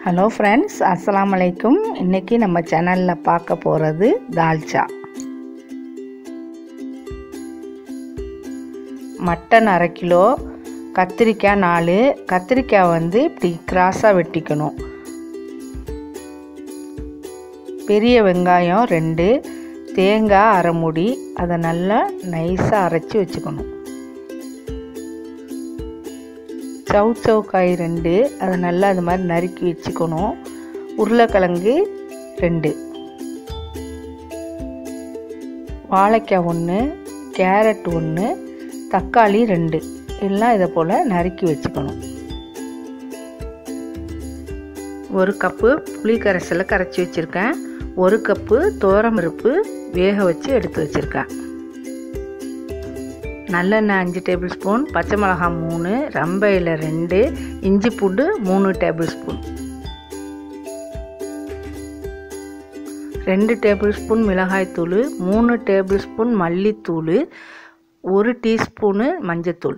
hello friends அஸ்ஸலாமு அலைக்கும் இன்றைக்கி நம்ம சேனலில் பார்க்க போகிறது தால்ச்சா மட்டன் அரை கிலோ கத்திரிக்காய் நாலு கத்திரிக்காய் வந்து இப்படி கிராஸாக வெட்டிக்கணும் பெரிய வெங்காயம் ரெண்டு தேங்காய் அரை மூடி அதை நல்லா நைஸாக அரைச்சி வச்சுக்கணும் சவு சவுக்காய் ரெண்டு அதை நல்லா அது மாதிரி நறுக்கி வச்சுக்கணும் உருளைக்கிழங்கு ரெண்டு வாழைக்காய் ஒன்று கேரட் ஒன்று தக்காளி ரெண்டு எல்லாம் இதை போல் நறுக்கி வச்சுக்கணும் ஒரு கப்பு புளி கரைசலை கரைச்சி வச்சுருக்கேன் ஒரு கப்பு பருப்பு வேக வச்சு எடுத்து வச்சுருக்கேன் நல்லெண்ணெய் அஞ்சு டேபிள் ஸ்பூன் பச்சை மிளகாய் மூணு ரம்பையில் ரெண்டு இஞ்சி பூண்டு மூணு டேபிள் ஸ்பூன் ரெண்டு டேபிள் ஸ்பூன் மிளகாய்த்தூள் மூணு டேபிள் ஸ்பூன் மல்லித்தூள் ஒரு டீஸ்பூனு மஞ்சத்தூள்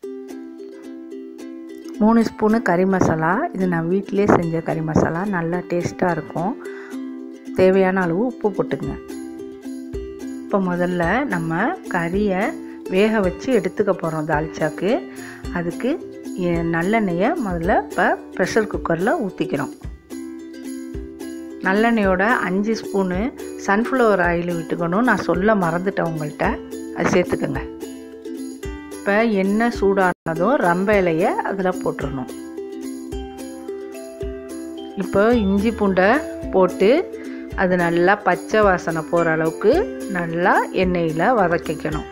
மூணு ஸ்பூனு கறி மசாலா இது நான் வீட்டிலே செஞ்ச கறி மசாலா நல்லா டேஸ்ட்டாக இருக்கும் தேவையான அளவு உப்பு போட்டுங்க இப்போ முதல்ல நம்ம கறியை வேக வச்சு எடுத்துக்க போகிறோம் தால்ச்சாக்கு அதுக்கு நல்லெண்ணெயை முதல்ல இப்போ ப்ரெஷர் குக்கரில் ஊற்றிக்கிறோம் நல்லெண்ணெயோட அஞ்சு ஸ்பூனு சன்ஃப்ளவர் ஆயில் விட்டுக்கணும் நான் சொல்ல மறந்துட்டேன் உங்கள்கிட்ட அது சேர்த்துக்கோங்க இப்போ எண்ணெய் சூடானதும் ரம்ப இலையை அதில் போட்டுடணும் இப்போ இஞ்சி பூண்டை போட்டு அது நல்லா பச்சை வாசனை போகிற அளவுக்கு நல்லா எண்ணெயில் வதக்கிக்கணும்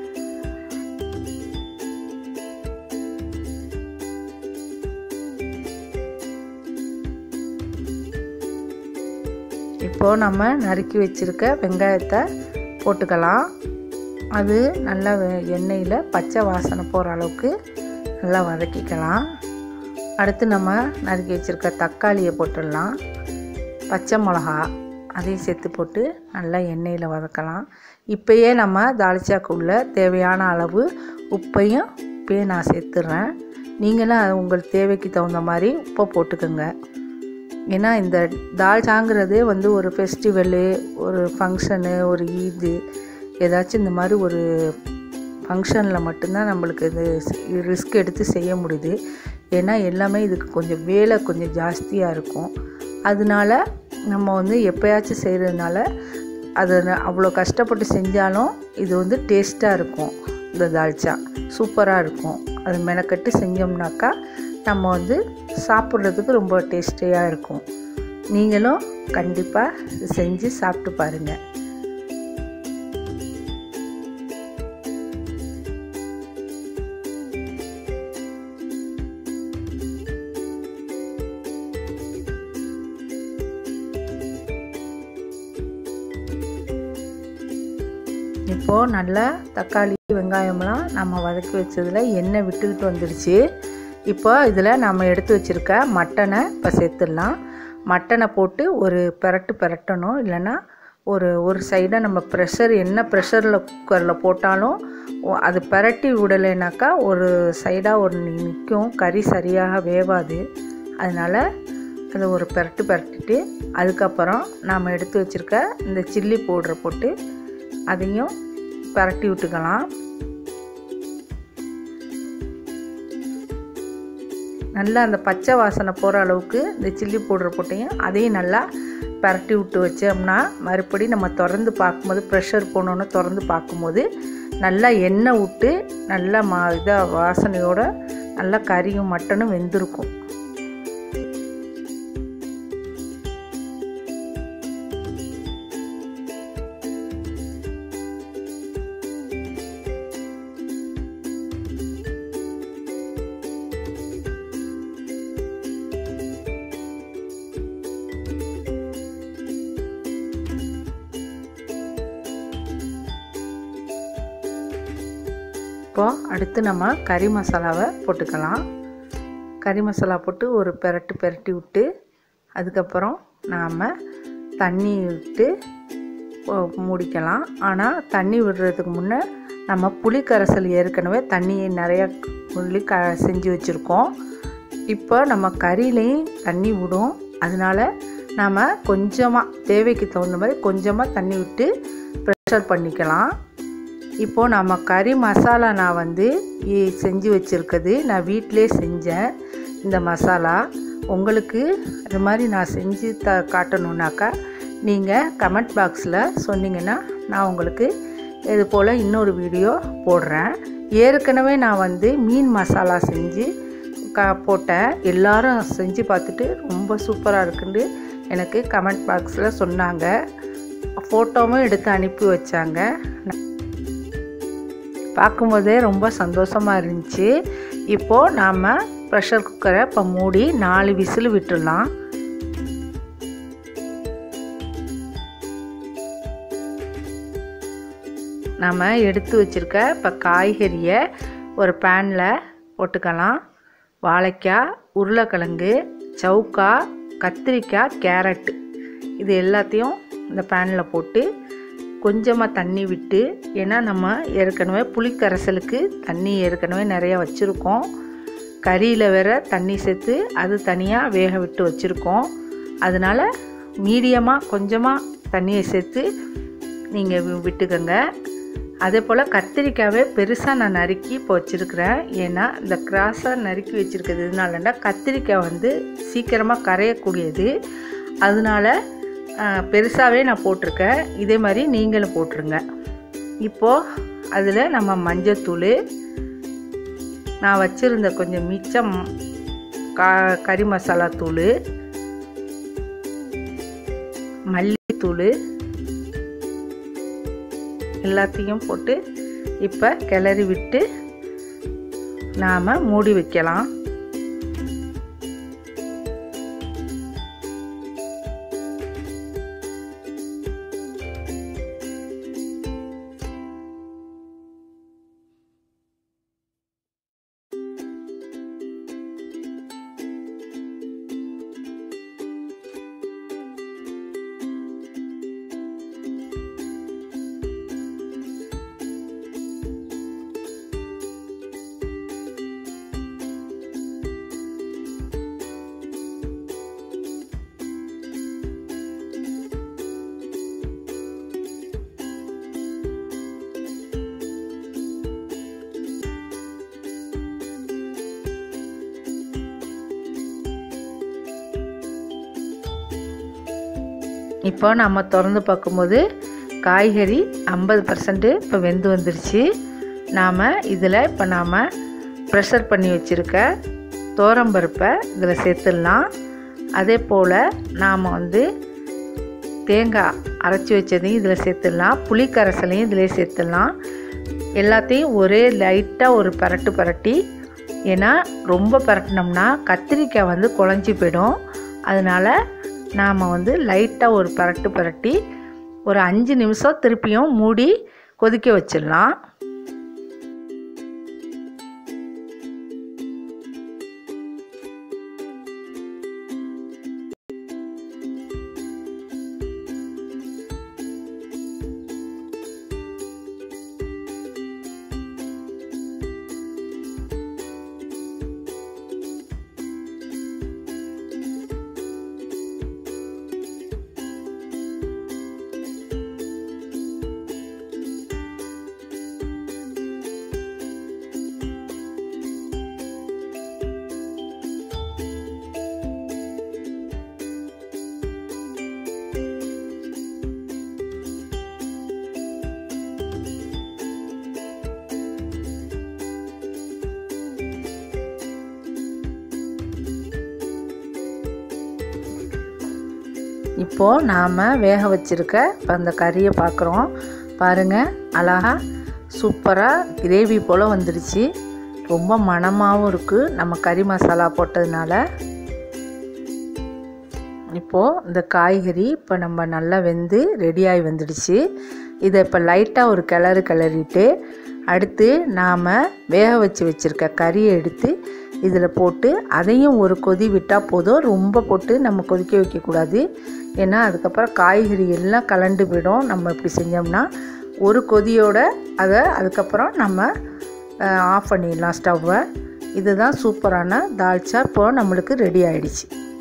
இப்போது நம்ம நறுக்கி வச்சுருக்க வெங்காயத்தை போட்டுக்கலாம் அது நல்லா எண்ணெயில் பச்சை வாசனை போகிற அளவுக்கு நல்லா வதக்கிக்கலாம் அடுத்து நம்ம நறுக்கி வச்சுருக்க தக்காளியை போட்டுடலாம் பச்சை மிளகா அதையும் சேர்த்து போட்டு நல்லா எண்ணெயில் வதக்கலாம் இப்போயே நம்ம தாளிச்சாக்குள்ள தேவையான அளவு உப்பையும் இப்போயே நான் சேர்த்துட்றேன் நீங்களும் உங்கள் தேவைக்கு தகுந்த மாதிரி உப்பை போட்டுக்கோங்க ஏன்னா இந்த தால்ச்சாங்கிறது வந்து ஒரு ஃபெஸ்டிவலு ஒரு ஃபங்க்ஷனு ஒரு ஈது ஏதாச்சும் இந்த மாதிரி ஒரு ஃபங்க்ஷனில் மட்டும்தான் நம்மளுக்கு இது ரிஸ்க் எடுத்து செய்ய முடியுது ஏன்னா எல்லாமே இதுக்கு கொஞ்சம் வேலை கொஞ்சம் ஜாஸ்தியாக இருக்கும் அதனால நம்ம வந்து எப்போயாச்சும் செய்கிறதுனால அது அவ்வளோ கஷ்டப்பட்டு செஞ்சாலும் இது வந்து டேஸ்ட்டாக இருக்கும் இந்த தால்ச்சா சூப்பராக இருக்கும் அது மெனக்கட்டு செஞ்சோம்னாக்கா நம்ம வந்து சாப்பிட்றதுக்கு ரொம்ப டேஸ்டியாக இருக்கும் நீங்களும் கண்டிப்பாக செஞ்சு சாப்பிட்டு பாருங்கள் இப்போது நல்லா தக்காளி வெங்காயம்லாம் நம்ம வதக்கி வச்சதில் எண்ணெய் விட்டுக்கிட்டு வந்துடுச்சு இப்போ இதில் நம்ம எடுத்து வச்சுருக்க மட்டனை இப்போ சேர்த்துடலாம் மட்டனை போட்டு ஒரு பெரட்டு பெரட்டணும் இல்லைன்னா ஒரு ஒரு சைடாக நம்ம ப்ரெஷர் என்ன ப்ரெஷரில் குக்கரில் போட்டாலும் அது பெரட்டி விடலைனாக்கா ஒரு சைடாக ஒரு நிற்கும் கறி சரியாக வேவாது அதனால் அதை ஒரு பெரட்டு பெரட்டிட்டு அதுக்கப்புறம் நாம் எடுத்து வச்சுருக்க இந்த சில்லி பவுட்ரை போட்டு அதையும் பரட்டி விட்டுக்கலாம் நல்லா அந்த பச்சை வாசனை போகிற அளவுக்கு இந்த சில்லி பவுடர் போட்டையும் அதையும் நல்லா பரட்டி விட்டு வச்சோம்னா மறுபடி நம்ம திறந்து பார்க்கும்போது ப்ரெஷர் போனோன்னு திறந்து பார்க்கும்போது நல்லா எண்ணெய் விட்டு நல்லா மா இதாக வாசனையோட நல்லா கறியும் மட்டனும் வெந்திருக்கும் இப்போது அடுத்து நம்ம கறி மசாலாவை போட்டுக்கலாம் கறி மசாலா போட்டு ஒரு பெரட்டு பெரட்டி விட்டு அதுக்கப்புறம் நாம் தண்ணி விட்டு மூடிக்கலாம் ஆனால் தண்ணி விடுறதுக்கு முன்னே நம்ம புளி கரைசல் ஏற்கனவே தண்ணியை நிறையா புளி க செஞ்சு வச்சுருக்கோம் இப்போ நம்ம கறியிலையும் தண்ணி விடும் அதனால் நாம் கொஞ்சமாக தேவைக்கு தகுந்த மாதிரி கொஞ்சமாக தண்ணி விட்டு ப்ரெஷர் பண்ணிக்கலாம் இப்போது நம்ம கறி மசாலா நான் வந்து இ- செஞ்சு வச்சுருக்குது நான் வீட்டிலே செஞ்சேன் இந்த மசாலா உங்களுக்கு இது மாதிரி நான் செஞ்சு த காட்டணுன்னாக்கா நீங்கள் கமெண்ட் பாக்ஸில் சொன்னீங்கன்னா நான் உங்களுக்கு இது போல் இன்னொரு வீடியோ போடுறேன் ஏற்கனவே நான் வந்து மீன் மசாலா செஞ்சு க போட்டேன் எல்லாரும் செஞ்சு பார்த்துட்டு ரொம்ப சூப்பராக இருக்குன்னு எனக்கு கமெண்ட் பாக்ஸில் சொன்னாங்க ஃபோட்டோவும் எடுத்து அனுப்பி வச்சாங்க பார்க்கும்போதே ரொம்ப சந்தோஷமாக இருந்துச்சு இப்போது நாம் ப்ரெஷர் குக்கரை இப்போ மூடி நாலு விசில் விட்டுடலாம் நம்ம எடுத்து வச்சுருக்க இப்போ காய்கறியை ஒரு பேனில் போட்டுக்கலாம் வாழைக்காய் உருளைக்கிழங்கு சவுக்காய் கத்திரிக்காய் கேரட்டு இது எல்லாத்தையும் இந்த பேனில் போட்டு கொஞ்சமாக தண்ணி விட்டு ஏன்னா நம்ம ஏற்கனவே புளிக்கரைசலுக்கு தண்ணி ஏற்கனவே நிறையா வச்சுருக்கோம் கறியில் வேற தண்ணி சேர்த்து அது தனியாக வேக விட்டு வச்சுருக்கோம் அதனால் மீடியமாக கொஞ்சமாக தண்ணியை சேர்த்து நீங்கள் விட்டுக்கோங்க அதே போல் கத்திரிக்காவே பெருசாக நான் நறுக்கி இப்போ வச்சுருக்கிறேன் ஏன்னா இந்த கிராஸாக நறுக்கி வச்சுருக்கிறது இதனாலண்டா கத்திரிக்காய் வந்து சீக்கிரமாக கரையக்கூடியது அதனால பெருசாகவே நான் போட்டிருக்கேன் இதே மாதிரி நீங்களும் போட்டுருங்க இப்போது அதில் நம்ம மஞ்சத்தூள் நான் வச்சுருந்த கொஞ்சம் மிச்சம் கா கறி மசாலா தூள் மல்லித்தூள் எல்லாத்தையும் போட்டு இப்போ கிளறி விட்டு நாம் மூடி வைக்கலாம் இப்போ நம்ம திறந்து பார்க்கும்போது காய்கறி ஐம்பது பர்சன்ட்டு இப்போ வெந்து வந்துருச்சு நாம் இதில் இப்போ நாம் ப்ரெஷர் பண்ணி வச்சுருக்க தோரம்பருப்பை இதில் சேர்த்துடலாம் அதே போல் நாம் வந்து தேங்காய் அரைச்சி வச்சதையும் இதில் சேர்த்துடலாம் புளி கரைசலையும் இதில் சேர்த்துடலாம் எல்லாத்தையும் ஒரே லைட்டாக ஒரு பரட்டு பரட்டி ஏன்னா ரொம்ப பரட்டினோம்னா கத்திரிக்காய் வந்து குழஞ்சி போயிடும் அதனால் நாம் வந்து லைட்டாக ஒரு பரட்டு பரட்டி ஒரு அஞ்சு நிமிஷம் திருப்பியும் மூடி கொதிக்க வச்சிடலாம் இப்போது நாம் வேக வச்சுருக்க இப்போ அந்த கறியை பார்க்குறோம் பாருங்கள் அழகா சூப்பராக கிரேவி போல் வந்துடுச்சு ரொம்ப மணமாகவும் இருக்குது நம்ம கறி மசாலா போட்டதுனால இப்போது இந்த காய்கறி இப்போ நம்ம நல்லா வெந்து ரெடியாகி வந்துடுச்சு இதை இப்போ லைட்டாக ஒரு கிளறு கிளறிட்டு அடுத்து நாம் வேக வச்சு வச்சுருக்க கறியை எடுத்து இதில் போட்டு அதையும் ஒரு கொதி விட்டால் போதும் ரொம்ப போட்டு நம்ம கொதிக்க வைக்கக்கூடாது ஏன்னா அதுக்கப்புறம் காய்கறி எல்லாம் கலண்டு போயிடும் நம்ம இப்படி செஞ்சோம்னா ஒரு கொதியோட அதை அதுக்கப்புறம் நம்ம ஆஃப் பண்ணிடலாம் ஸ்டவ்வை இதுதான் சூப்பரான தால்ச்சா இப்போ நம்மளுக்கு ரெடி ஆயிடுச்சு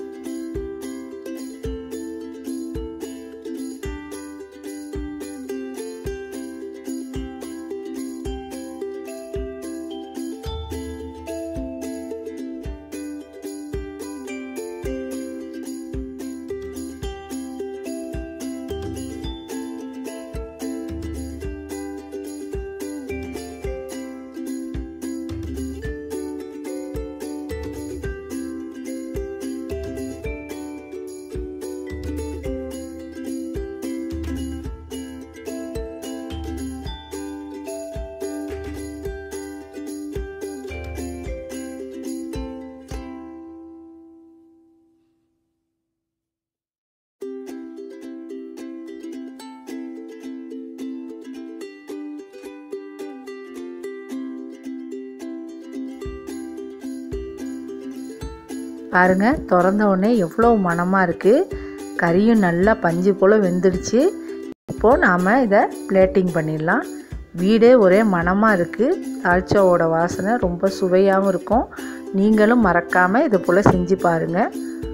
பாருங்க திறந்த உடனே எவ்வளோ மணமாக இருக்குது கறியும் நல்லா பஞ்சு போல் வெந்துடுச்சு இப்போது நாம் இதை பிளேட்டிங் பண்ணிடலாம் வீடே ஒரே மணமாக இருக்குது தால்ச்சாவோட வாசனை ரொம்ப சுவையாகவும் இருக்கும் நீங்களும் மறக்காமல் இது போல் செஞ்சு பாருங்கள்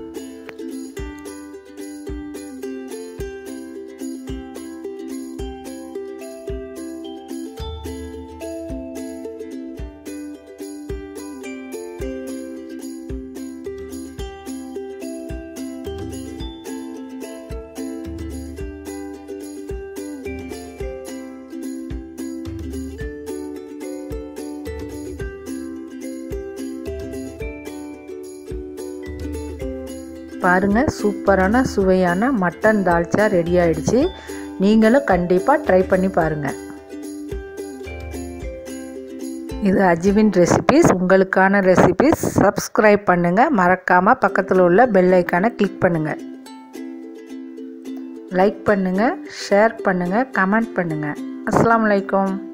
பாருங்கள் சூப்பரான சுவையான மட்டன் தால்ச்சா ரெடி ஆயிடுச்சு நீங்களும் கண்டிப்பாக ட்ரை பண்ணி பாருங்கள் இது அஜிவின் ரெசிபீஸ் உங்களுக்கான ரெசிபீஸ் சப்ஸ்கிரைப் பண்ணுங்கள் மறக்காமல் பக்கத்தில் உள்ள பெல் ஐக்கானை கிளிக் பண்ணுங்கள் லைக் பண்ணுங்கள் ஷேர் பண்ணுங்கள் கமெண்ட் பண்ணுங்கள் அஸ்லாம் வலைக்கம்